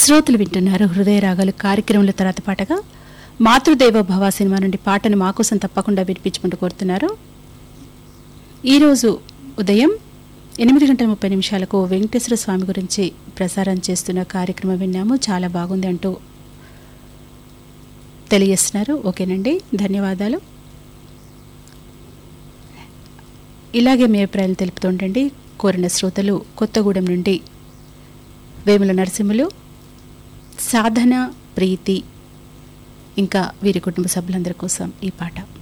శ్రోతలు వింటున్నారు హృదయ రాగాలు కార్యక్రమంలో తర్వాత పాటగా మాతృదేవ భవ సినిమా నుండి పాటను మా కోసం తప్పకుండా వినిపించుకుంటూ కోరుతున్నారు ఈరోజు ఉదయం ఎనిమిది గంటల ముప్పై నిమిషాలకు వెంకటేశ్వర స్వామి గురించి ప్రసారం చేస్తున్న కార్యక్రమం విన్నాము చాలా బాగుంది అంటూ తెలియజేస్తున్నారు ఓకేనండి ధన్యవాదాలు ఇలాగే మీ అభిప్రాయాలు తెలుపుతుండండి కోరిన శ్రోతలు కొత్తగూడెం నుండి వేముల నరసింహులు సాధన ప్రీతి ఇంకా వీరి కుటుంబ సభ్యులందరి కోసం ఈ పాట